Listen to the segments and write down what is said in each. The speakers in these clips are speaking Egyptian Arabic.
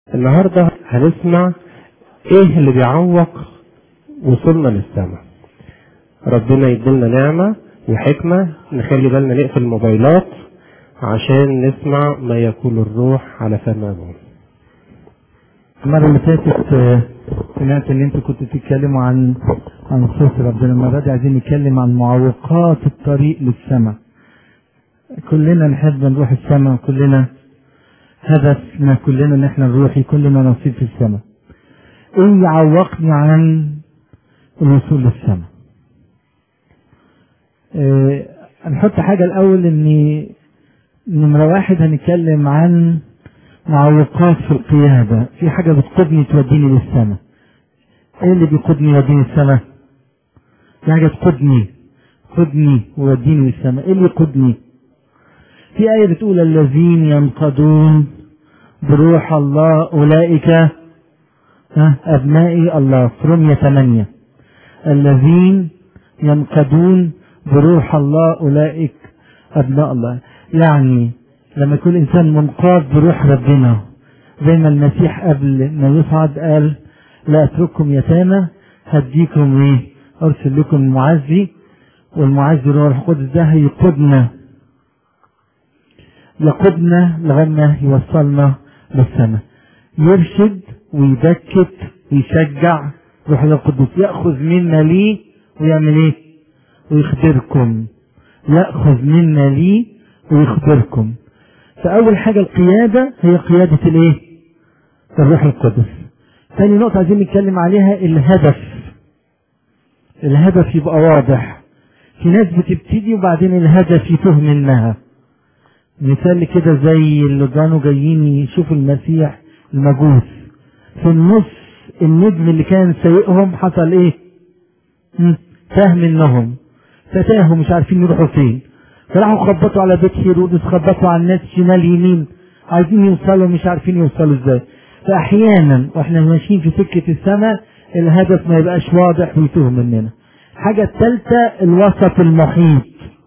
النهاردة هنسمع ايه اللي بيعوق وصولنا للسماء ربنا يديلنا نعمة وحكمة نخلي بالنا نقفل الموبايلات عشان نسمع ما يقول الروح على فم أبونا المرة اللي فاتت آه، سمعت ان انتوا كنتوا بتتكلموا عن عن صوت ربنا المرة دي عايزين نتكلم عن معوقات الطريق للسماء كلنا نحب نروح السماء كلنا هدفنا كلنا ان احنا نروح يكون لنا نصيب في السماء ايه يعوقني عن الوصول للسماء اه نحط حاجة الاول ان نمرة واحد هنتكلم عن معوقات في القيادة في حاجة بتقودني توديني للسماء ايه اللي بيقودني يوديني السماء في حاجة تقودني قودني ويوديني للسماء ايه اللي يقودني في آية بتقول الذين ينقضون بروح الله أولئك ها أبنائي الله في رمية ثمانية الذين ينقضون بروح الله أولئك أبناء الله يعني لما يكون إنسان منقاد بروح ربنا زي ما المسيح قبل ما يصعد قال لا أترككم يتامى هديكم إيه أرسل لكم المعزي والمعزي اللي هو الروح القدس ده هيقودنا يقودنا لغاية ما يوصلنا للسماء يرشد ويبكت ويشجع روح القدس يأخذ منا ليه ويعمل ايه ويخبركم يأخذ منا ليه ويخبركم فأول حاجة القيادة هي قيادة الايه الروح القدس ثاني نقطة عايزين نتكلم عليها الهدف الهدف يبقى واضح في ناس بتبتدي وبعدين الهدف يتوه منها مثال كده زي اللي كانوا جايين يشوفوا المسيح المجوس في النص النجم اللي كان سايقهم حصل ايه مم، تاه منهم فتاهوا مش عارفين يروحوا فين فراحوا خبطوا على بيت هيرودس خبطوا على الناس شمال يمين عايزين يوصلوا مش عارفين يوصلوا ازاي فاحيانا واحنا ماشيين في سكه السماء الهدف ما يبقاش واضح ويتوه مننا الحاجه الثالثه الوسط المحيط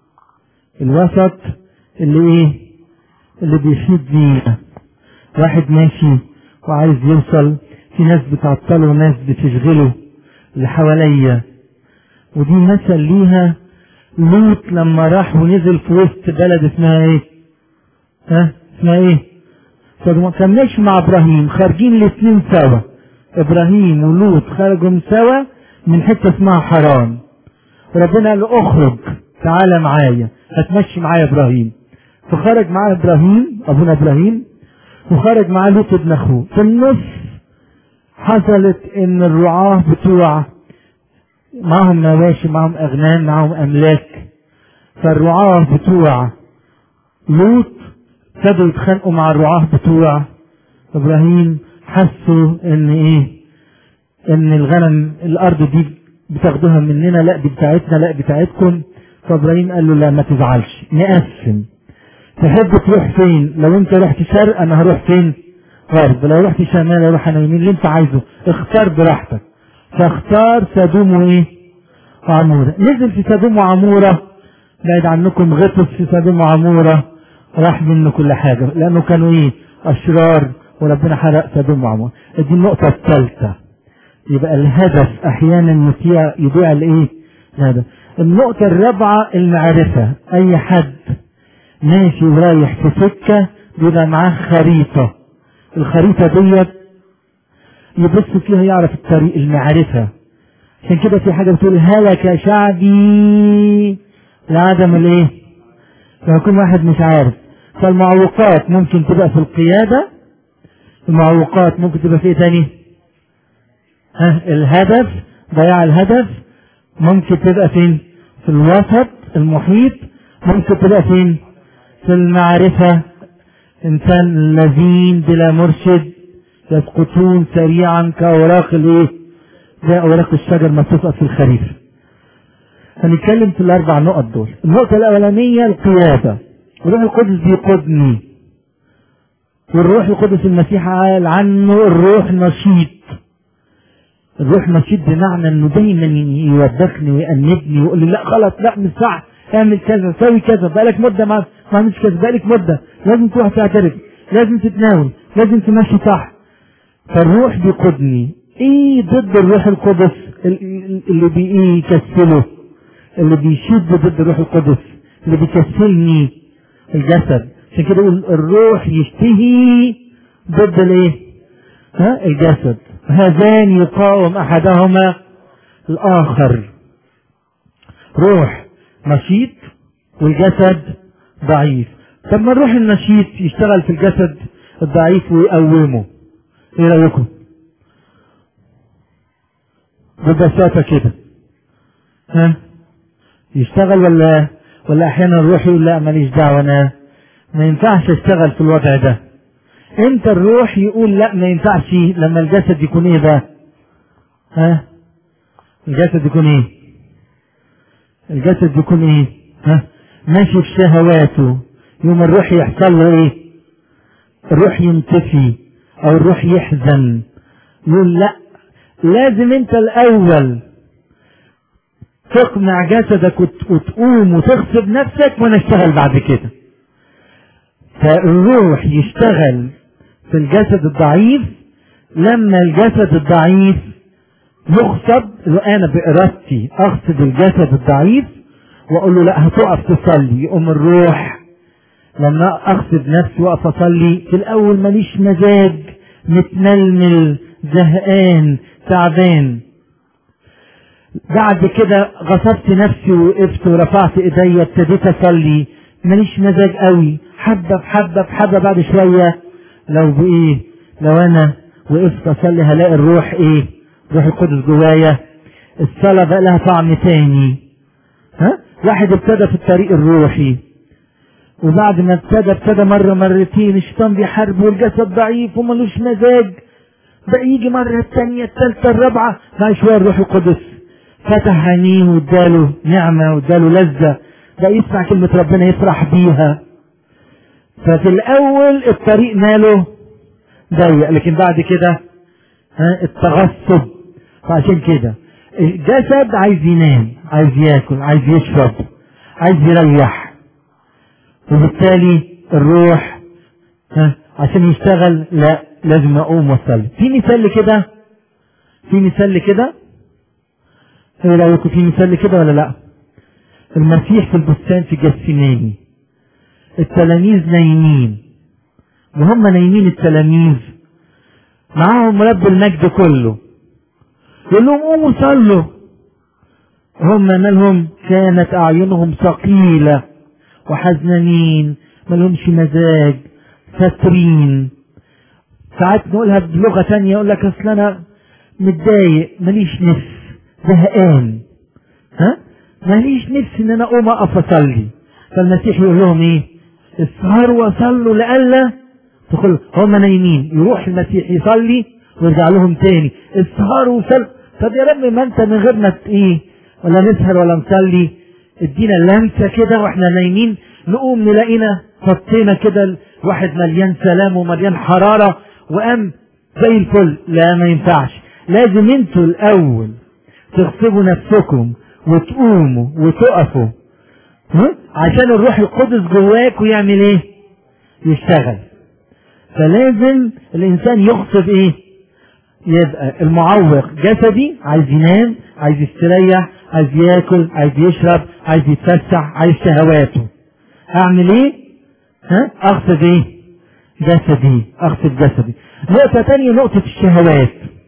الوسط اللي ايه اللي بيفيد بينا واحد ماشي وعايز يوصل في ناس بتعطله وناس بتشغله اللي حواليا ودي مثل ليها لوط لما راح ونزل في وسط بلد اسمها ايه ها اسمها ايه فما كان ماشي مع ابراهيم خارجين الاثنين سوا ابراهيم ولوط خرجوا سوا من حته اسمها حران ربنا قال له اخرج تعالى معايا هتمشي معايا ابراهيم فخرج معاه ابراهيم ابونا ابراهيم وخرج معاه لوط ابن اخوه في النص حصلت ان الرعاة بتوع معهم مواشي معهم اغنام معهم املاك فالرعاة بتوع لوط ابتدوا يتخانقوا مع الرعاة بتوع ابراهيم حسوا ان ايه ان الغنم الارض دي بتاخدوها مننا لا دي بتاعتنا لا بتاعتكم فابراهيم قال له لا ما تزعلش نقسم تحب تروح فين لو انت رحت شرق انا هروح فين غرب لو رحت شمال اروح انا يمين اللي انت عايزه اختار براحتك فاختار سدوم وايه وعمورة نزل في سدوم وعمورة بعد عنكم غطس في سدوم وعمورة راح منه كل حاجة لانه كانوا ايه اشرار وربنا حرق سدوم وعمورة دي النقطة الثالثة يبقى الهدف احيانا يضيع يضيع الايه الهدف النقطة الرابعة المعرفة اي حد ماشي ورايح في سكة بيبقى معاه خريطة الخريطة ديت يبص فيها يعرف الطريق المعرفة عشان كده في حاجة بتقول هلك شعبي لعدم الايه لما يكون واحد مش عارف فالمعوقات ممكن تبقى في القيادة المعوقات ممكن تبقى في ايه تاني ها الهدف ضياع الهدف ممكن تبقى فين في الوسط المحيط ممكن تبقى فين في المعرفة إنسان الذين بلا مرشد يسقطون سريعا كأوراق الإيه؟ زي أوراق الشجر ما تسقط في الخريف. هنتكلم في الأربع نقط دول. النقطة الأولانية القيادة. الروح القدس بيقودني. والروح القدس المسيح قال عنه الروح نشيط. الروح نشيط بمعنى انه دايما يوبخني ويأنبني ويقول لي لا غلط لا مش صح اعمل كذا سوي كذا بقالك مده ما ما عملتش كذا بقالك مده لازم تروح تعترف لازم تتناول لازم تمشي صح فالروح بيقودني ايه ضد الروح القدس اللي بي ايه يكسله اللي بيشد ضد الروح القدس اللي بيكسلني الجسد عشان كده يقول الروح يشتهي ضد الايه ها الجسد هذان يقاوم احدهما الاخر روح نشيط والجسد ضعيف طب ما الروح النشيط يشتغل في الجسد الضعيف ويقومه ايه رايكم ببساطه كده ها يشتغل ولا ولا احيانا الروح يقول لا ماليش دعوه انا ما ينفعش اشتغل في الوضع ده امتى الروح يقول لا ما ينفعش لما الجسد يكون ايه بقى ها الجسد يكون ايه الجسد يكون ايه ها ماشي في شهواته يوم الروح يحصل له ايه الروح ينطفي او الروح يحزن يقول لا لازم انت الاول تقنع جسدك وتقوم وتغصب نفسك وانا اشتغل بعد كده فالروح يشتغل في الجسد الضعيف لما الجسد الضعيف يغصب وانا بارادتي اغصب الجسد الضعيف واقول له لا هتقف تصلي يقوم الروح لما اغصب نفسي واقف اصلي في الاول ماليش مزاج متململ زهقان تعبان بعد كده غصبت نفسي وقفت ورفعت ايديا ابتديت اصلي ماليش مزاج قوي حبه بحبه بحبه بعد شويه لو بايه لو انا وقفت اصلي هلاقي الروح ايه روح القدس جوايا الصلاه بقى لها طعم تاني ها واحد ابتدى في الطريق الروحي وبعد ما ابتدى ابتدى مرة مرتين الشيطان بيحارب والجسد ضعيف وملوش مزاج بقى يجي مرة الثانية الثالثة الرابعة بعد شوية الروح القدس فتح عينيه واداله نعمة واداله لذة بقى يسمع كلمة ربنا يفرح بيها ففي الأول الطريق ماله ضيق لكن بعد كده ها التغصب فعشان كده الجسد عايز ينام عايز ياكل عايز يشرب عايز يريح وبالتالي الروح ها عشان يشتغل لا لازم اقوم واصلي في مثال كده في مثال كده ايه رايكم في مثال كده ولا لا المسيح في البستان في جسيماني التلاميذ نايمين وهم نايمين التلاميذ معاهم رب المجد كله يقول لهم قوموا صلوا هم مالهم كانت اعينهم ثقيله وحزنانين مالهمش مزاج فاترين ساعات نقولها بلغه تانية يقول لك اصل انا متضايق ماليش نفس زهقان ها ماليش نفس ان انا اقوم اقف اصلي فالمسيح يقول لهم ايه اسهروا وصلوا لئلا تقول هم نايمين يروح المسيح يصلي ويرجع لهم تاني اسهروا وصلوا طب يا رب ما انت من غير ما ايه ولا نسهر ولا نصلي ادينا لمسه كده واحنا نايمين نقوم نلاقينا حطينا كده واحد مليان سلام ومليان حراره وقام زي الفل لا ما ينفعش لازم انتوا الاول تغصبوا نفسكم وتقوموا وتقفوا ها؟ عشان الروح القدس جواكوا يعمل ايه يشتغل فلازم الانسان يغصب ايه يبقى المعوق جسدي عايز ينام عايز يستريح عايز ياكل عايز يشرب عايز يتفسح عايز شهواته اعمل ايه ها اغصب ايه جسدي اغصب جسدي نقطة تانية نقطة الشهوات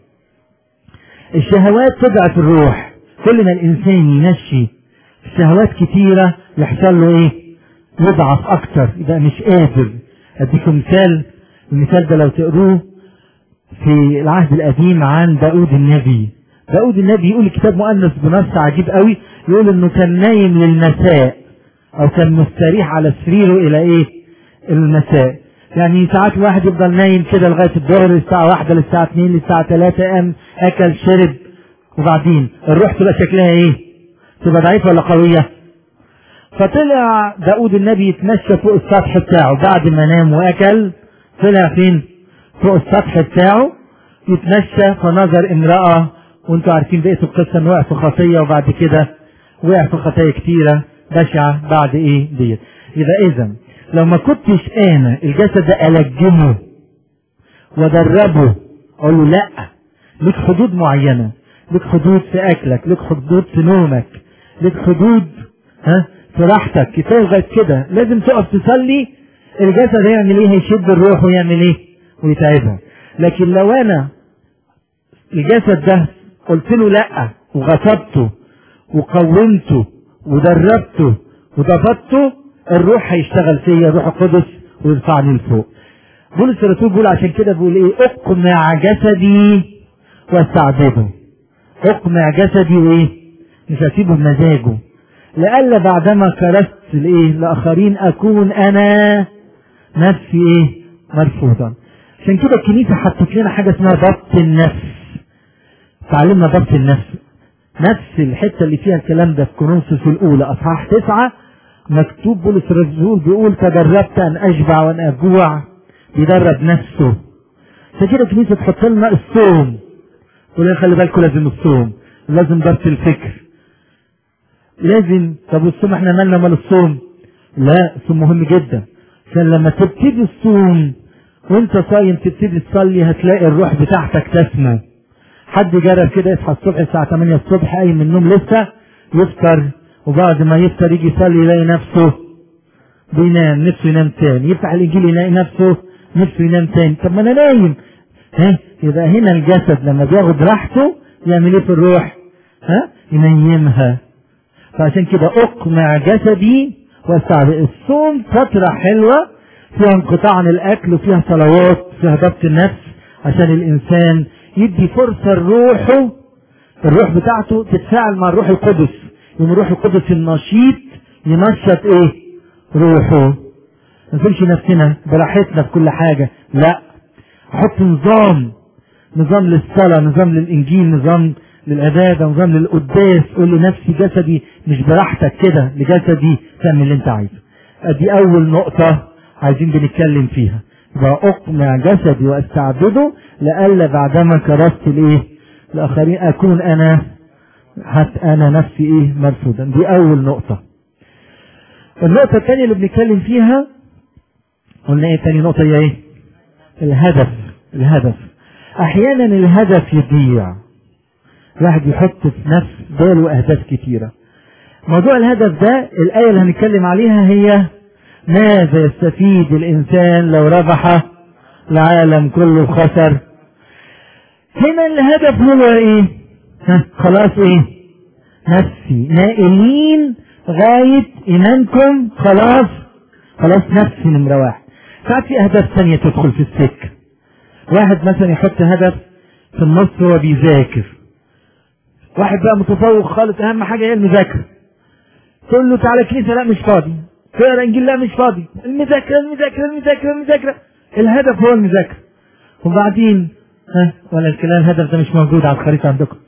الشهوات تضعف الروح كل ما الانسان يمشي شهوات كتيرة يحصل له ايه يضعف اكتر يبقى مش قادر اديكم مثال المثال ده لو تقروه في العهد القديم عن داود النبي داود النبي يقول الكتاب مؤنث بنص عجيب قوي يقول انه كان نايم للمساء او كان مستريح على سريره الى ايه المساء يعني ساعات واحد يفضل نايم كده لغايه الظهر الساعه واحدة للساعه 2 للساعه 3 قام اكل شرب وبعدين الروح تبقى شكلها ايه؟ تبقى ضعيفه ولا قويه؟ فطلع داود النبي يتمشى فوق السطح بتاعه بعد ما نام واكل طلع فين؟ فوق السطح بتاعه يتمشى فنظر امرأة وانتوا عارفين بقية القصة انه وقع في خطية وبعد كده وقع في خطايا كتيرة بشعة بعد ايه ديت يبقى اذا لو ما كنتش انا الجسد ده الجمه وادربه اقول له لا ليك حدود معينة ليك حدود في اكلك ليك حدود في نومك ليك حدود ها في راحتك كفايه لغايه كده لازم تقف تصلي الجسد هيعمل ايه هيشد الروح ويعمل ايه ويتعبها لكن لو انا الجسد ده قلت له لا وغصبته وقومته ودربته وضبطته الروح هيشتغل فيا الروح القدس ويرفعني لفوق بولس الرسول بيقول عشان كده بيقول ايه اقمع جسدي واستعبده اقمع جسدي وايه مش هسيبه بمزاجه لئلا بعدما كرست الايه لاخرين اكون انا نفسي ايه مرفوضا عشان كده الكنيسه حطت لنا حاجه اسمها ضبط النفس تعلمنا ضبط النفس نفس الحته اللي فيها الكلام ده في كورنثوس الاولى اصحاح تسعه مكتوب بولس الرسول بيقول تدربت ان اشبع وان اجوع بيدرب نفسه عشان كده الكنيسه تحط لنا الصوم تقول خلي بالكم لازم الصوم لازم ضبط الفكر لازم طب والصوم احنا مالنا مال الصوم لا الصوم مهم جدا عشان لما تبتدي الصوم وانت صايم تبتدي تصلي هتلاقي الروح بتاعتك تسمو حد جرب كده يصحى الصبح الساعة 8 الصبح قايم من النوم لسه يفطر وبعد ما يفطر يجي يصلي يلاقي نفسه بينام نفسه ينام تاني يفتح الانجيل يلاقي نفسه نفسه ينام تاني طب ما انا نايم ها يبقى هنا الجسد لما بياخد راحته يعمل ايه في الروح ها ينيمها فعشان كده اقمع جسدي واستعد الصوم فترة حلوة فيها انقطاع عن الاكل وفيها صلوات فيها ضبط النفس عشان الانسان يدي فرصة لروحه الروح بتاعته تتفاعل مع الروح القدس يوم الروح القدس النشيط ينشط ايه روحه ما نقولش نفسنا براحتنا في كل حاجة لا احط نظام نظام للصلاة نظام للانجيل نظام للعبادة نظام للقداس قول لنفسي جسدي مش براحتك كده لجسدي تعمل اللي انت عايزه ادي اول نقطة عايزين بنتكلم فيها يبقى اقمع جسدي واستعبده لئلا بعدما كرست الايه الاخرين اكون انا حتى انا نفسي ايه مرفوضا دي اول نقطة النقطة الثانية اللي بنتكلم فيها قلنا ايه تاني نقطة هي ايه الهدف الهدف احيانا الهدف يضيع الواحد يحط في نفس باله اهداف كتيرة موضوع الهدف ده الاية اللي هنتكلم عليها هي ماذا يستفيد الانسان لو ربح العالم كله خسر هنا الهدف هو ايه ها خلاص ايه نفسي نائلين غاية ايمانكم خلاص خلاص نفسي نمرة واحد ساعات في اهداف ثانية تدخل في السكة واحد مثلا يحط هدف في النص هو بيذاكر واحد بقى متفوق خالص اهم حاجة هي المذاكرة تقول له تعالى كنيسة لا مش فاضي تقرا انجيل لا مش فاضي المذاكرة المذاكرة المذاكرة المذاكرة الهدف هو المذاكرة وبعدين ها ولا الكلام الهدف ده مش موجود على الخريطة عندكم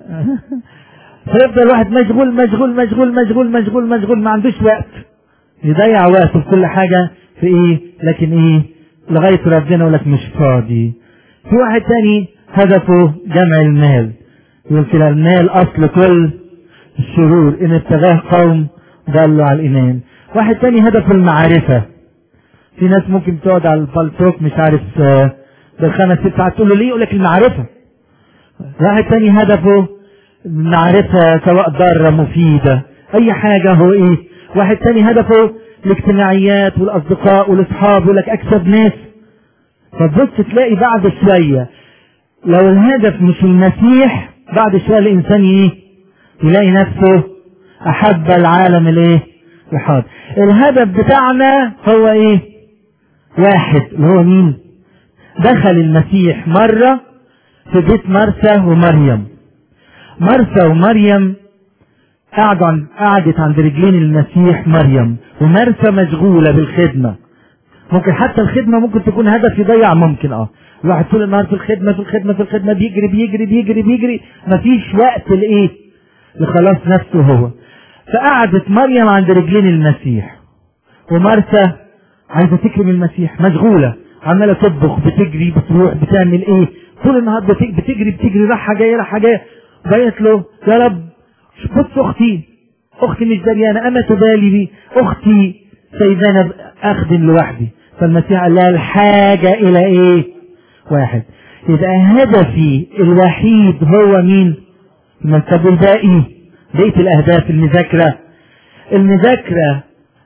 فيفضل واحد مشغول مشغول مشغول مشغول مشغول مشغول ما عندوش وقت يضيع وقته في كل حاجة في ايه لكن ايه لغاية ربنا يقول لك مش فاضي في واحد تاني هدفه جمع المال يقول كده المال اصل كل الشرور ان ابتغاه قوم ضلوا على الايمان واحد تاني هدفه المعرفة في ناس ممكن تقعد على البلتوك مش عارف بالخمس ست ساعات تقول له ليه يقول لك المعرفة واحد تاني هدفه معرفة سواء ضارة مفيدة اي حاجة هو ايه واحد تاني هدفه الاجتماعيات والاصدقاء والاصحاب يقول لك اكسب ناس فتبص تلاقي بعد شوية لو الهدف مش المسيح بعد شوية الانسان ايه يلاقي نفسه احب العالم الايه الحاضر الهدف بتاعنا هو ايه واحد اللي هو مين دخل المسيح مرة في بيت مرثا ومريم مرثا ومريم قعدوا عن قعدت عند رجلين المسيح مريم ومرثا مشغولة بالخدمة ممكن حتى الخدمة ممكن تكون هدف يضيع ممكن اه الواحد طول النهار في الخدمة في الخدمة في الخدمة بيجري بيجري بيجري بيجري مفيش وقت لايه لخلاص نفسه هو فقعدت مريم عند رجلين المسيح ومرثا عايزة تكرم المسيح مشغولة عمالة تطبخ بتجري بتروح بتعمل ايه طول النهار بتجري بتجري راحة جاية راحة جاية بقيت له يا رب بص اختي اختي مش دريانة اما تبالي بي اختي سيدنا اخدم لوحدي فالمسيح قال لها الحاجة الى ايه واحد يبقى هدفي الوحيد هو مين طب الباقي بقية الأهداف المذاكرة المذاكرة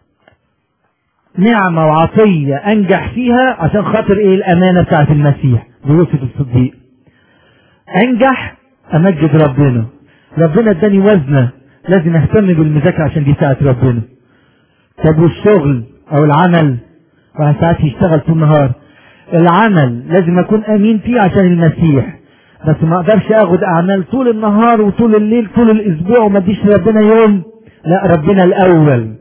نعمة وعطية أنجح فيها عشان خاطر إيه الأمانة بتاعت المسيح بيوسف الصديق أنجح أمجد ربنا ربنا اداني وزنة لازم أهتم بالمذاكرة عشان دي ساعة ربنا طب والشغل أو العمل واحد ساعات يشتغل طول النهار العمل لازم أكون أمين فيه عشان المسيح بس ما اقدرش اخد اعمال طول النهار وطول الليل طول الاسبوع وما اديش ربنا يوم لا ربنا الاول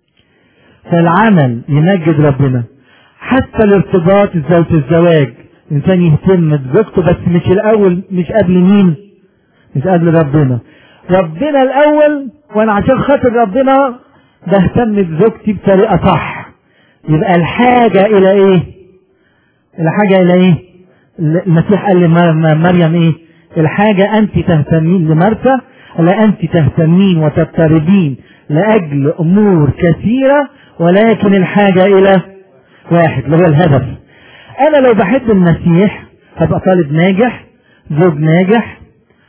فالعمل يمجد ربنا حتى الارتباط زوج الزواج الانسان يهتم بزوجته بس مش الاول مش قبل مين مش قبل ربنا ربنا الاول وانا عشان خاطر ربنا بهتم بزوجتي بطريقه صح يبقى الحاجه الى ايه الحاجه الى ايه المسيح قال لمريم ايه الحاجة انت تهتمين لمرثا لا انت تهتمين وتضطربين لاجل امور كثيرة ولكن الحاجة الى واحد اللي هو الهدف انا لو بحب المسيح هبقى طالب ناجح زوج ناجح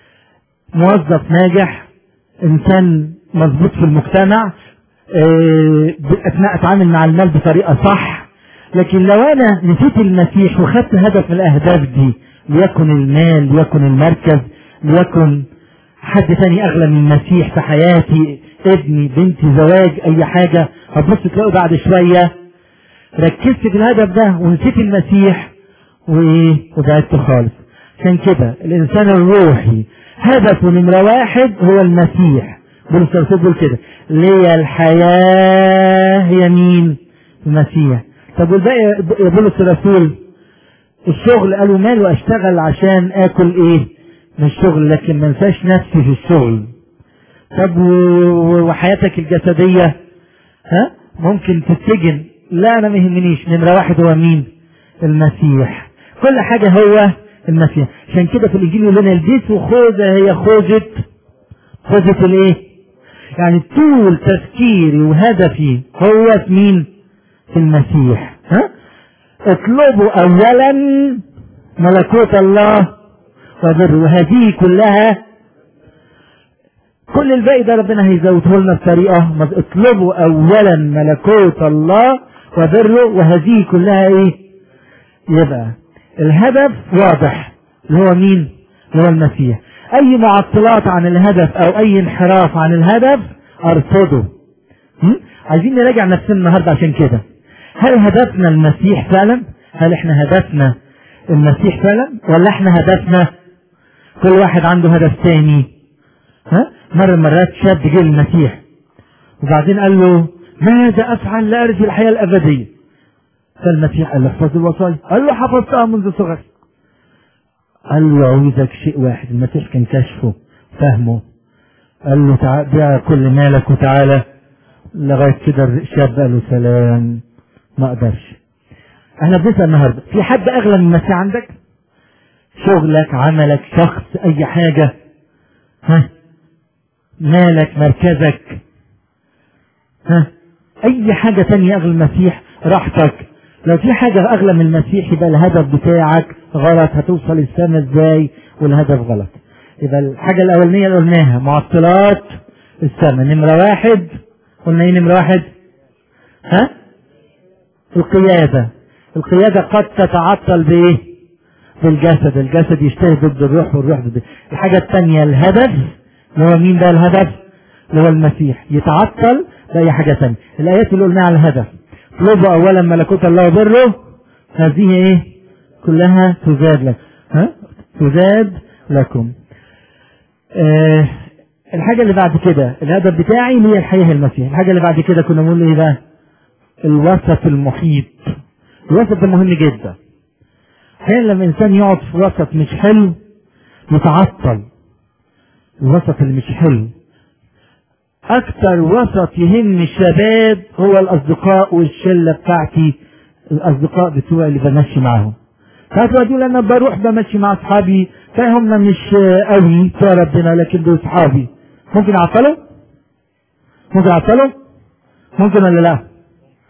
موظف ناجح انسان مظبوط في المجتمع اه اثناء اتعامل مع المال بطريقة صح لكن لو انا نسيت المسيح وخدت هدف من الاهداف دي ليكن المال ليكن المركز ليكن حد تاني اغلى من المسيح في حياتي ابني بنتي زواج اي حاجة هتبص تلاقوا بعد شوية ركزت في الهدف ده ونسيت المسيح وايه وبعدت خالص عشان كده الانسان الروحي هدفه نمرة واحد هو المسيح بولس الرسول كده ليا الحياة هي مين المسيح طب والباقي يا بولس الرسول الشغل قالوا ماله اشتغل عشان اكل ايه من الشغل لكن ما انساش نفسي في الشغل طب وحياتك الجسدية ها ممكن تتسجن لا انا ما يهمنيش نمرة واحد هو مين المسيح كل حاجة هو المسيح عشان كده في الانجيل يقول لنا البسوا خوذة هي خوذة خوذة الايه يعني طول تفكيري وهدفي هو في مين في المسيح ها اطلبوا اولا ملكوت الله وبر وهذه كلها كل الباقي ده ربنا هيزوده لنا بطريقه اطلبوا اولا ملكوت الله وبره وهذه كلها ايه يبقى الهدف واضح اللي هو مين اللي هو المسيح اي معطلات عن الهدف او اي انحراف عن الهدف ارصده عايزين نراجع نفسنا النهارده عشان كده هل هدفنا المسيح فعلا هل احنا هدفنا المسيح فعلا ولا احنا هدفنا كل واحد عنده هدف تاني ها مرة مرات شاب جه المسيح وبعدين قال له ماذا افعل لارث الحياة الابدية فالمسيح قال له احفظ الوصايا قال له حفظتها منذ صغري قال له عاوزك شيء واحد المسيح كان كشفه فهمه قال له تعال بيع كل مالك وتعالى لغاية كده الشاب قال له سلام ما اقدرش احنا بنسأل النهاردة في حد اغلى من المسيح عندك شغلك عملك شخص اي حاجة ها مالك مركزك ها اي حاجة تانية اغلى من المسيح راحتك لو في حاجة اغلى من المسيح يبقى الهدف بتاعك غلط هتوصل السما ازاي والهدف غلط يبقى الحاجة الاولانية اللي قلناها معطلات السما نمرة واحد قلنا ايه نمرة واحد ها القيادة القيادة قد تتعطل بايه بالجسد الجسد يشتهي ضد الروح والروح ضد الحاجة الثانية الهدف اللي هو مين بقى الهدف اللي هو المسيح يتعطل بأي حاجة ثانية الآيات اللي قلناها على الهدف اطلبوا أولا ملكوت الله وبره هذه ايه كلها تزاد لك ها تزاد لكم آه الحاجة اللي بعد كده الهدف بتاعي هي الحياة المسيح الحاجة اللي بعد كده كنا بنقول ايه بقى الوسط المحيط الوسط ده مهم جدا احيانا لما الانسان يقعد في وسط مش حلو يتعطل الوسط اللي مش حلو اكتر وسط يهم الشباب هو الاصدقاء والشله بتاعتي الاصدقاء بتوعي اللي بمشي معاهم ساعات يقول انا بروح بمشي مع اصحابي فهم مش قوي بتوع ربنا لكن دول اصحابي ممكن اعطلهم ممكن اعطلهم ممكن ولا لا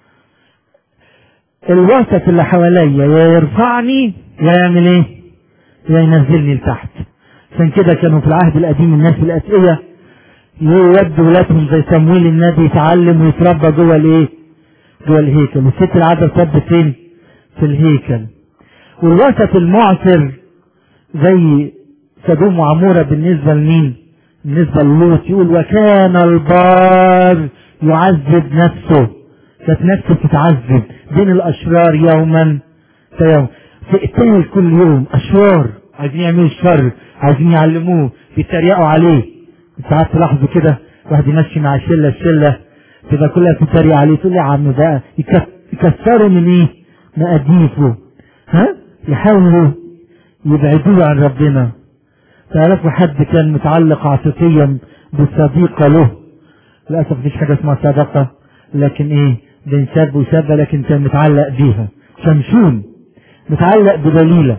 الوسط اللي حواليا يا يرفعني يا يعمل ايه ينزلني لتحت عشان كده كانوا في العهد القديم الناس الأتقية يودوا ولادهم زي صمويل النبي يتعلم ويتربى جوه الايه؟ جوه الهيكل، والست العادة تربى فين؟ في الهيكل. والوسط المعسر زي سدوم وعمورة بالنسبة لمين؟ بالنسبة للوط يقول وكان البار يعذب نفسه كانت نفسه بتتعذب بين الأشرار يوما فيوم تقتل كل يوم أشرار عايزين يعملوا الشر عايزين يعلموه بيتريقوا عليه ساعات تلاحظوا كده واحد يمشي مع شله الشله تبقى كلها بتتريق عليه تقول يا عم بقى يكسروا من ايه؟ مقاديفه ها؟ يحاولوا يبعدوه عن ربنا تعرفوا حد كان متعلق عاطفيا بصديقة له للأسف مفيش حاجة اسمها صداقة لكن ايه بنسب وسب لكن كان متعلق بيها شمشون متعلق بدليلة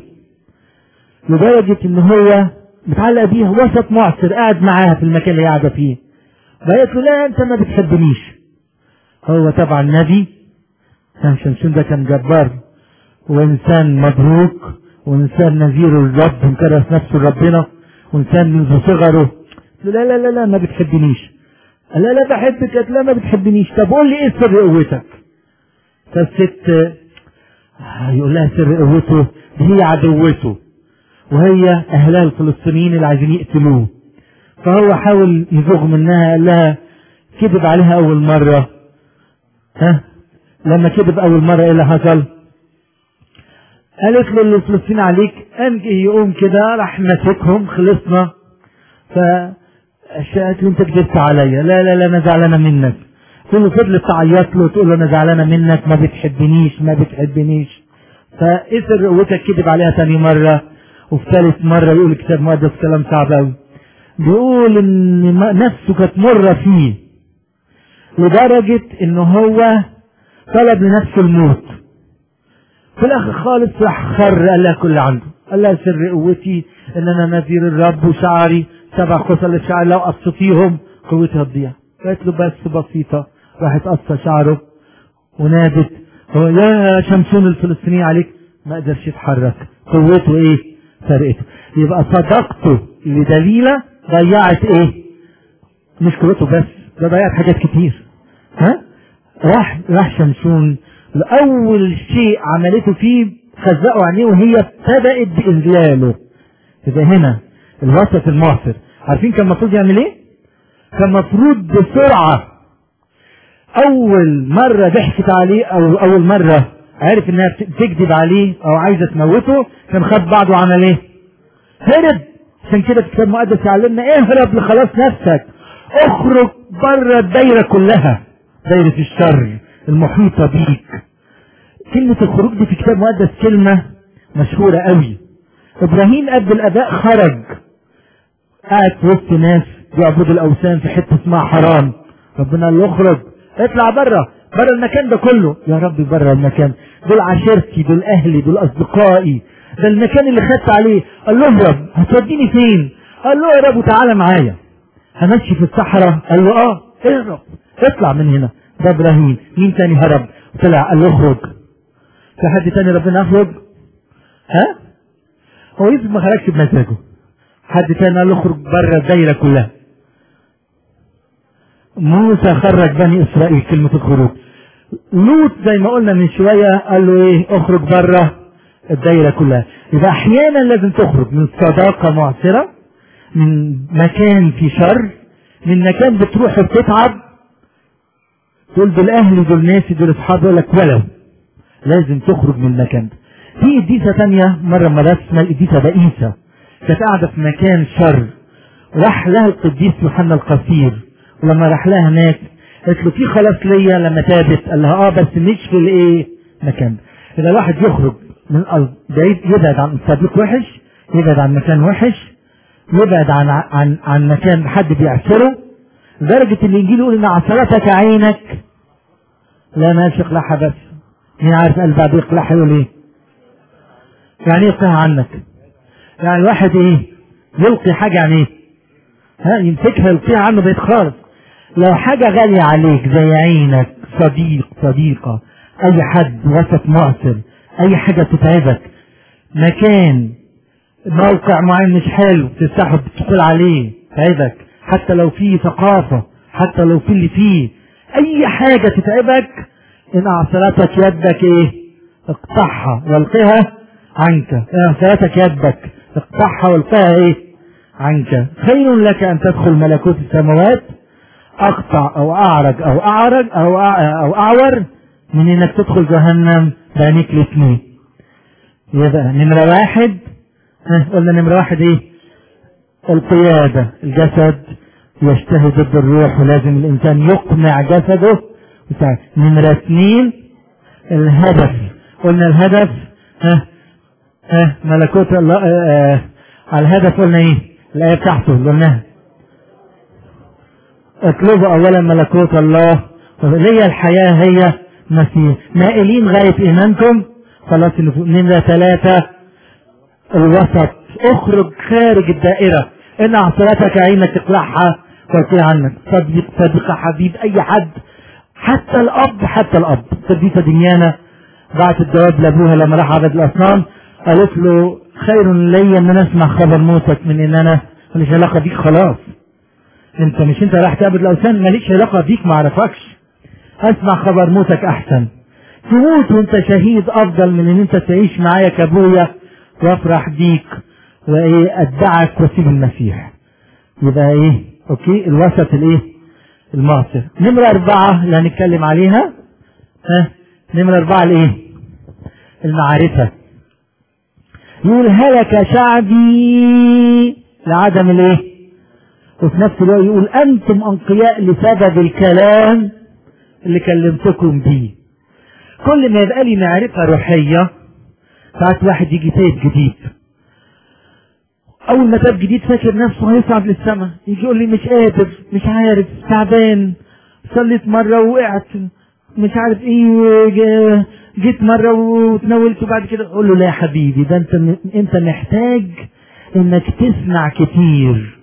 لدرجة ان هو متعلق بيها وسط معسر قاعد معاها في المكان اللي قاعدة فيه فقالت له لا انت ما بتحبنيش هو طبعا نبي كان شمشون ده كان جبار وانسان مبروك وانسان نذير الرب مكرس نفسه لربنا وانسان منذ صغره لا لا لا لا ما بتحبنيش قال لا لا بحبك قالت لا ما بتحبنيش طب قول لي ايه سر قوتك فالست يقول لها سر قوته هي عدوته وهي اهلها الفلسطينيين اللي عايزين يقتلوه فهو حاول يزوغ منها قال لها كذب عليها اول مره ها لما كذب اول مره ايه اللي حصل قالت له اللي فلسطين عليك انجه يقوم كده راح ماسكهم خلصنا ف قالت له انت كذبت عليا لا لا لا انا زعلانه منك تقول له فضلت تعيط له تقول له انا زعلانه منك ما بتحبنيش ما بتحبنيش فاثر قوتك كذب عليها ثاني مره وفي ثالث مره يقول الكتاب المقدس كلام صعب قوي بيقول ان نفسه كانت مره فيه لدرجه ان هو طلب لنفسه الموت في الاخر خالص راح خر قال لها كل عنده قال لها سر قوتي ان انا نذير الرب وشعري سبع خصل الشعر لو قصتيهم قوتي هتضيع قالت له بس بسيطه راحت قصه شعره ونادت هو يا شمسون الفلسطيني عليك ما قدرش يتحرك قوته ايه فرقته يبقى صداقته لدليلة ضيعت ايه مش قوته بس ده ضيعت حاجات كتير ها راح راح شمسون لأول شيء عملته فيه خزقوا عينيه وهي ابتدأت بإذلاله يبقى هنا الوسط المعصر عارفين كان المفروض يعمل ايه؟ كان المفروض بسرعة أول مرة ضحكت عليه أو أول مرة عرف إنها تكذب عليه أو عايزة تموته كان خد بعضه وعمل ايه؟ هرب عشان كده الكتاب المقدس يعلمنا اهرب لخلاص نفسك اخرج بره الدايرة كلها دايرة الشر المحيطة بيك كلمة الخروج دي في الكتاب المقدس كلمة مشهورة قوي ابراهيم قبل الاباء خرج قاعد في وسط ناس بيعبدوا الاوثان في حته اسمها حرام ربنا قال له اخرج اطلع بره بره المكان ده كله يا رب بره المكان دول عشيرتي دول اهلي دول اصدقائي ده المكان اللي خدت عليه قال له اهرب هتوديني فين قال له اهرب وتعالى معايا همشي في الصحراء قال له اه اهرب اطلع من هنا ده ابراهيم مين تاني هرب طلع قال له اخرج في حد تاني ربنا اخرج ها هو يوسف ما خرجش بمزاجه حد تاني قال له اخرج بره الدايره كلها موسى خرج بني اسرائيل كلمه الخروج لوط زي ما قلنا من شويه قال له ايه اخرج بره الدايره كلها يبقى احيانا لازم تخرج من صداقه معسره من مكان في شر من مكان بتروح وبتتعب دول دول اهلي دول ناسي دول اصحابي يقول لك ولو لازم تخرج من المكان ده في قديسه تانية مره مرات اسمها القديسه بئيسه كانت قاعده في مكان شر راح لها القديس يوحنا القصير ولما راح لها هناك قالت له في خلاص ليا لما تابت قال لها اه بس مش في الايه مكان ده اذا الواحد يخرج من الارض بعيد يبعد عن صديق وحش يبعد عن مكان وحش يبعد عن عن عن مكان حد بيعسره لدرجة الإنجيل يقول إن عثرتك عينك لا ماشي يقلعها بس مين عارف قلبها بيقلعها يقول إيه؟ يعني يقلعها عنك يعني الواحد إيه؟ يلقي حاجة عن إيه؟ ها يمسكها يلقيها عنه بيتخارج لو حاجة غالية عليك زي عينك صديق صديقة أي حد وسط معسر أي حاجة تتعبك مكان موقع معين مش حلو تفتحه تدخل عليه تعبك حتى لو فيه ثقافة حتى لو في اللي فيه أي حاجة تتعبك إن أعصرتك يدك إيه اقطعها والقها عنك إن أعصرتك يدك اقطعها والقها إيه عنك خير لك أن تدخل ملكوت السماوات أقطع أو أعرج أو أعرج أو أو أعور من إنك تدخل جهنم بعينيك الاثنين يبقى نمرة واحد ها قلنا نمرة واحد إيه القيادة الجسد يجتهد ضد الروح ولازم الإنسان يقنع جسده بتاع. نمرة اثنين الهدف قلنا الهدف ها ها ملكوت الله آه آه على الهدف قلنا ايه الآية بتاعته اللي قلناها اطلبوا أولا ملكوت الله لي الحياة هي مسيح نائلين غاية إيمانكم خلاص نمرة ثلاثة الوسط اخرج خارج الدائرة ان اعصرتك عينك اقلعها وارتي عنك صدق صدق حبيب اي حد حتى الاب حتى الاب صديقة دنيانا بعت الجواب لابوها لما راح عبد الاصنام قالت له خير لي ان انا اسمع خبر موتك من ان انا ماليش علاقه بيك خلاص انت مش انت راح تعبد الاوثان ماليش علاقه بيك ما اعرفكش اسمع خبر موتك احسن تموت وانت شهيد افضل من ان انت تعيش معايا كابويا وافرح بيك وايه اتبعك واسيب المسيح يبقى ايه اوكي الوسط الايه المعصر نمرة اربعة اللي هنتكلم عليها ها نمرة اربعة الايه المعرفة يقول هلك شعبي لعدم الايه وفي نفس الوقت يقول انتم انقياء لسبب الكلام اللي كلمتكم بيه كل ما يبقى لي معرفة روحية ساعات واحد يجي تايب جديد اول ما تاب جديد فاكر نفسه هيصعد للسماء يجي يقول لي مش قادر مش عارف تعبان صليت مره وقعت مش عارف ايه جيت مره وتناولت وبعد كده اقول له لا يا حبيبي ده انت انت محتاج انك تسمع كتير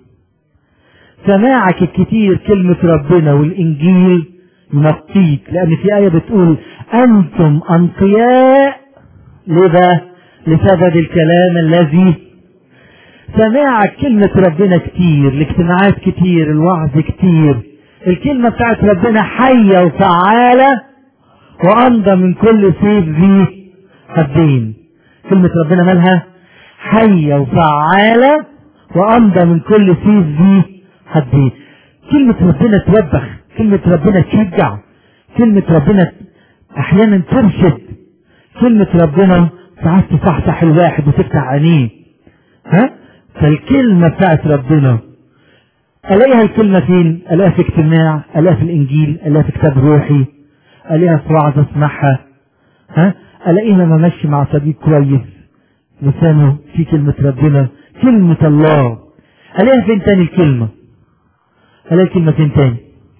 سماعك الكتير كلمة ربنا والإنجيل ينقيك لأن في آية بتقول أنتم أنقياء ليه بقى؟ لسبب الكلام الذي سماعك كلمة ربنا كتير الاجتماعات كتير الوعظ كتير الكلمة بتاعت ربنا حية وفعالة وأمضى من كل سيف ذي حدين كلمة ربنا مالها حية وفعالة وأمضى من كل سيف ذي حدين كلمة ربنا توبخ كلمة ربنا تشجع كلمة ربنا أحيانا ترشد كلمة ربنا ساعات تصحصح الواحد وتفتح عينيه ها فالكلمة بتاعت ربنا ألاقيها الكلمة فين؟ ألاقيها في اجتماع، ألاقيها في الإنجيل، ألاقيها في كتاب روحي، ألاقيها في وعظ أسمعها، ها؟ ألاقيها لما ماشي مع صديق كويس لسانه في كلمة ربنا، كلمة الله، ألاقيها فين تاني الكلمة؟ ألاقي كلمة فين تاني؟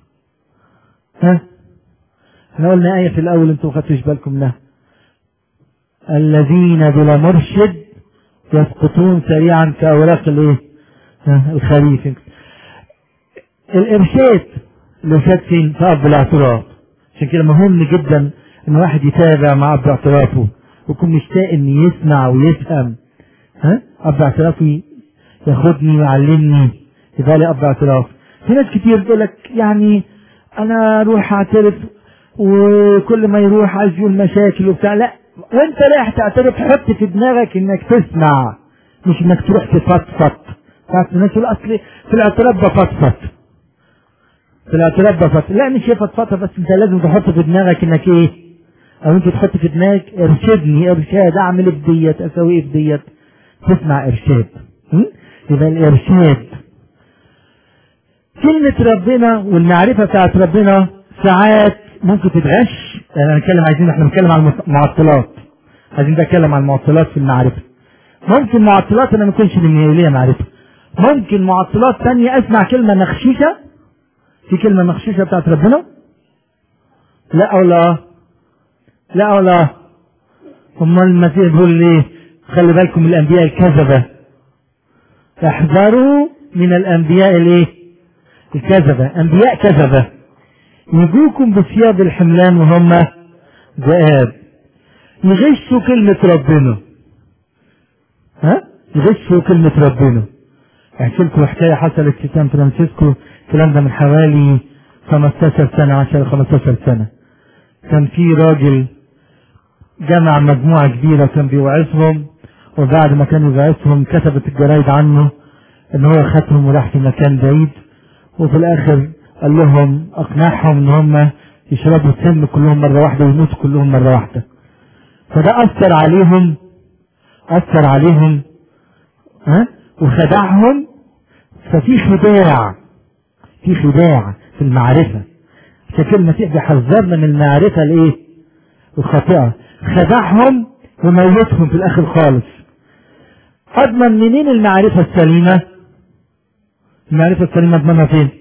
ها؟ احنا قلنا آية في الأول أنتوا ما خدتوش بالكم منها. الذين بلا مرشد يسقطون سريعا كأوراق الايه؟ الخريف الإرشاد الإرشاد فين؟ في أب الاعتراف عشان كده مهم جدا إن واحد يتابع مع أب اعترافه ويكون مشتاق إن يسمع ويفهم ها؟ أب اعترافي ياخدني ويعلمني يبقى لي أب اعتراف في ناس كتير تقول لك يعني أنا أروح أعترف وكل ما يروح عايز يقول مشاكل وبتاع لا وانت رايح تعترف حط في دماغك انك تسمع مش انك تروح تفضفض ساعات الناس تقول اصل في الاعتراف بفضفض في الاعتراف بفضفض لا مش هي فضفضه بس انت لازم تحط في دماغك انك ايه او انت تحط في دماغك ارشدني ارشاد اعمل ايه في ديت اسوي ايه في ديت تسمع ارشاد م? يبقى الارشاد كلمة ربنا والمعرفة بتاعت ربنا ساعات ممكن تتغش انا هنتكلم عايزين احنا بنتكلم عن المعطلات عايزين نتكلم عن المعطلات في المعرفة ممكن معطلات انا ما اكونش ليا معرفة ممكن معطلات تانية اسمع كلمة مخشوشة في كلمة مخشوشة بتاعت ربنا لا ولا لا ولا امال المسيح بيقول ايه خلي بالكم من الانبياء الكذبة احذروا من الانبياء الايه الكذبة انبياء كذبة يجوكم بثياب الحملان وهم ذئاب يغشوا كلمة ربنا ها يغشوا كلمة ربنا احكي لكم حكاية حصلت في سان فرانسيسكو الكلام ده من حوالي 15 سنة 10 15 سنة كان في راجل جمع مجموعة كبيرة كان بيوعظهم وبعد ما كان يوعظهم كتبت الجرايد عنه ان هو خدهم وراح في مكان بعيد وفي الاخر قال لهم اقنعهم ان هم يشربوا السم كلهم مرة واحدة ويموتوا كلهم مرة واحدة فده اثر عليهم اثر عليهم ها وخدعهم ففي خداع في خداع في المعرفة عشان كده المسيح بيحذرنا من المعرفة الايه الخاطئة خدعهم وموتهم في الاخر خالص اضمن منين المعرفة السليمة المعرفة السليمة اضمنها فين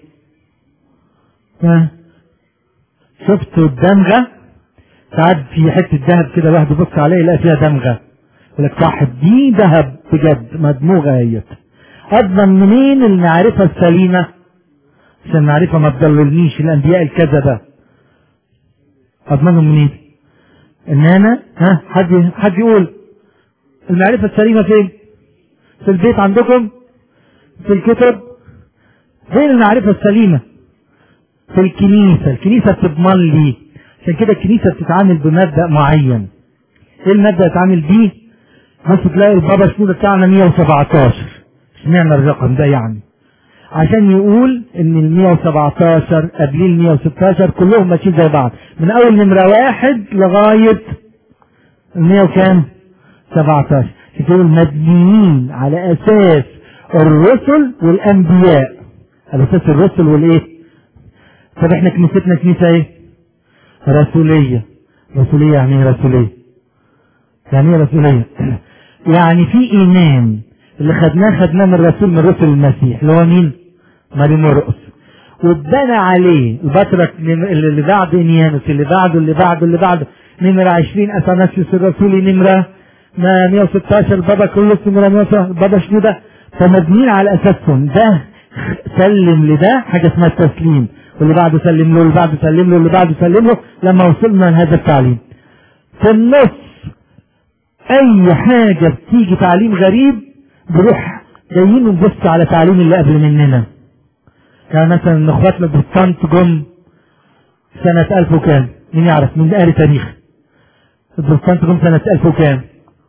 ها شفتوا الدمغة ساعات في حتة ذهب كده الواحد يبص عليه يلاقي فيها دمغة يقول لك صح دي ذهب بجد مدموغة اهيت اضمن منين المعرفة السليمة عشان المعرفة ما تضللنيش الانبياء الكذبة اضمنهم منين ان انا ها حد حد يقول المعرفة السليمة فين في البيت عندكم في الكتب فين المعرفة السليمة في الكنيسة الكنيسة بتضمن لي عشان كده الكنيسة بتتعامل بمبدأ معين ايه المبدأ بتتعامل بيه بس تلاقي البابا شنو بتاعنا 117 اشمعنى الرقم ده يعني عشان يقول ان ال 117 قبليه ال 116 كلهم ماشيين زي بعض من اول نمرة واحد لغاية ال 100 وكام 17 يقول مبنيين على اساس الرسل والانبياء على اساس الرسل والايه طب احنا كنيستنا كنيسة ايه رسولية رسولية يعني ايه رسولية يعني ايه رسولية يعني في ايمان اللي خدناه خدناه من الرسول من رسل المسيح اللي هو مين ماري مرقس واتبنى عليه البطرك اللي بعد انيانوس اللي بعده اللي بعده اللي بعده نمرة 20 اثناسيوس الرسولي نمرة 116 بابا كلوس نمرة 116 بابا شنو ده فمبنيين على اساسهم ده سلم لده حاجة اسمها التسليم واللي بعده سلم له واللي بعده سلم له واللي بعده سلم له لما وصلنا لهذا التعليم في النص اي حاجة بتيجي تعليم غريب بروح جايين نبص على تعليم اللي قبل مننا يعني مثلا اخواتنا البروتستانت جم سنة ألف وكام مين يعرف من قاري تاريخ البروتستانت جم سنة ألف وكام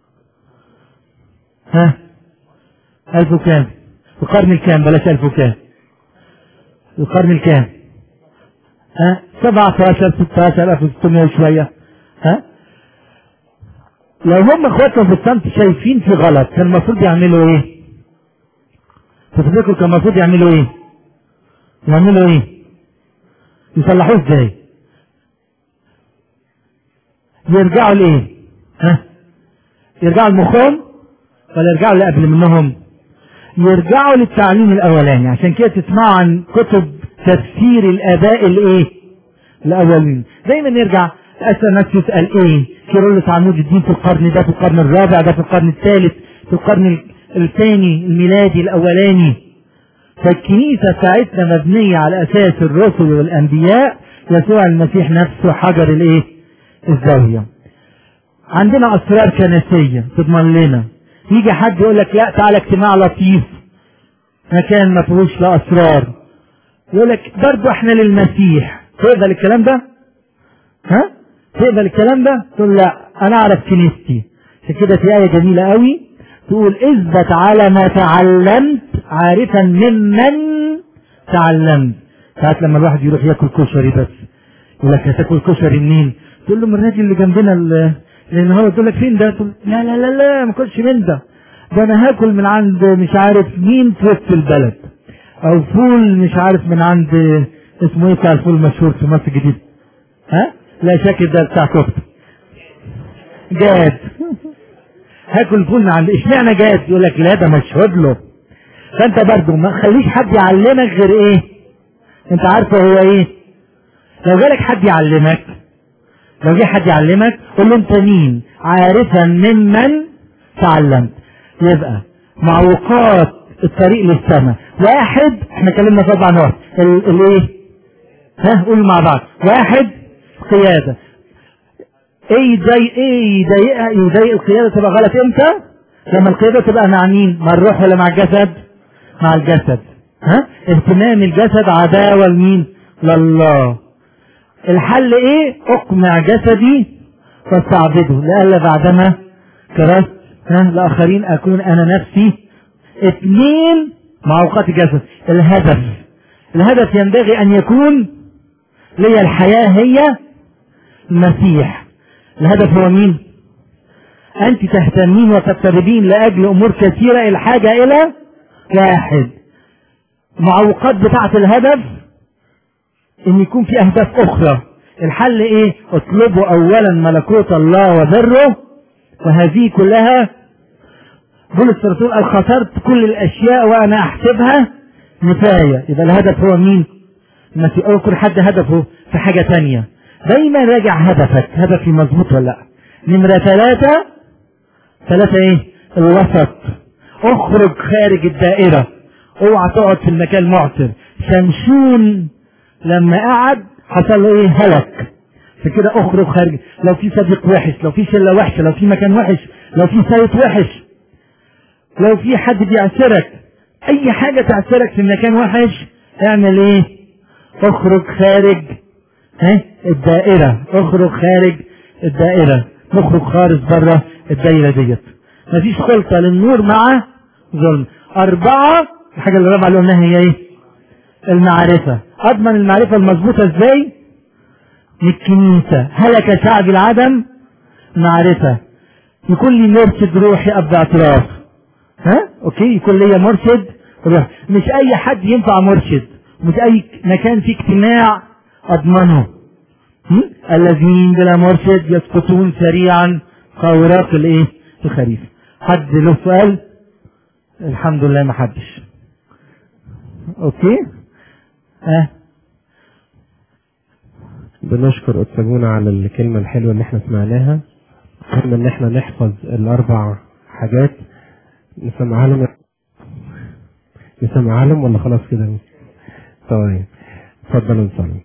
ها ألف وكام القرن الكام بلاش ألف وكام القرن الكام ها 17 16 1600 وشوية ها لو هم اخواتنا في الصمت شايفين في غلط كان المفروض يعملوا ايه تفتكروا كان المفروض يعملوا ايه يعملوا ايه يصلحوه ازاي يرجعوا لايه ها يرجعوا لمخهم ولا يرجعوا اللي قبل منهم يرجعوا للتعليم الاولاني عشان كده تسمعوا عن كتب تفسير الاباء الايه الاولين دايما يرجع اثناسيوس قال ايه كيرلس عمود الدين في القرن ده في القرن الرابع ده في القرن الثالث في القرن الثاني الميلادي الاولاني فالكنيسة بتاعتنا مبنية على اساس الرسل والانبياء يسوع المسيح نفسه حجر الايه الزاوية عندنا اسرار كنسية تضمن لنا يجي حد يقول لك لا تعالى اجتماع لطيف مكان ما فيهوش لا اسرار يقول لك برضه احنا للمسيح تقبل الكلام ده ها تقبل الكلام ده تقول لا انا اعرف كنيستي عشان كده في ايه جميله قوي تقول اثبت على ما تعلمت عارفا ممن تعلمت ساعات لما الواحد يروح ياكل كشري بس يقول لك هتاكل كشري منين تقول له من الراجل اللي جنبنا لان هو تقول لك فين ده تقول لا لا لا لا ما اكلش من ده ده انا هاكل من عند مش عارف مين في وسط البلد او فول مش عارف من عند اسمه ايه بتاع الفول المشهور في مصر الجديده ها لا شك ده بتاع كفته جاد هاكل فول من عند اشمعنى جاد يقول لك لا ده مشهود له فانت برضه ما تخليش حد يعلمك غير ايه انت عارفه هو ايه لو جالك حد يعلمك لو جه حد يعلمك قول له انت مين عارفا ممن تعلمت يبقى معوقات الطريق للسماء واحد احنا اتكلمنا في اربع نقط الايه ها قولوا مع بعض واحد قيادة ايه يضايق ايه يضايقها يضايق القيادة تبقى غلط امتى لما القيادة تبقى مع مين مع الروح ولا مع الجسد مع الجسد ها اهتمام الجسد عداوة لمين لله الحل ايه اقمع جسدي واستعبده لألا بعدما كرست ها لآخرين أكون أنا نفسي اثنين مع أوقات الجسد الهدف الهدف ينبغي أن يكون لي الحياة هي المسيح الهدف هو مين أنت تهتمين وتقتربين لأجل أمور كثيرة الحاجة إلى واحد معوقات بتاعة الهدف ان يكون في اهداف اخرى الحل ايه اطلبوا اولا ملكوت الله وبره وهذه كلها بولس الرسول قال خسرت كل الاشياء وانا احسبها نفاية يبقى الهدف هو مين المسيح او كل حد هدفه في حاجة تانية دايما راجع هدفك هدفي مظبوط ولا لا نمرة ثلاثة ثلاثة ايه الوسط اخرج خارج الدائرة اوعى تقعد في المكان معتر شمشون لما قعد حصل له ايه هلك فكده اخرج خارج لو في صديق وحش لو في شله وحشه لو في مكان وحش لو في سيد وحش لو في حد بيعسرك اي حاجه تعسرك في مكان وحش اعمل ايه اخرج خارج ها الدائره اخرج خارج الدائره نخرج خارج بره الدايره ديت مفيش خلطه للنور مع ظلم اربعه الحاجه اللي الرابعه اللي قلناها هي ايه المعرفة أضمن المعرفة المظبوطة إزاي؟ من الكنيسة هلك شعب العدم معرفة يكون لي مرشد روحي أب اعتراف ها؟ أوكي يكون لي مرشد روحي مش أي حد ينفع مرشد مش أي مكان فيه اجتماع أضمنه هم؟ الذين بلا مرشد يسقطون سريعا كأوراق الإيه؟ الخريف حد له سؤال؟ الحمد لله ما حدش اوكي اه بنشكر أستاذونا على الكلمة الحلوة اللي احنا سمعناها قلنا ان احنا نحفظ الاربع حاجات نسمعها لهم نسمعها لهم ولا خلاص كده طيب اتفضلوا نصلي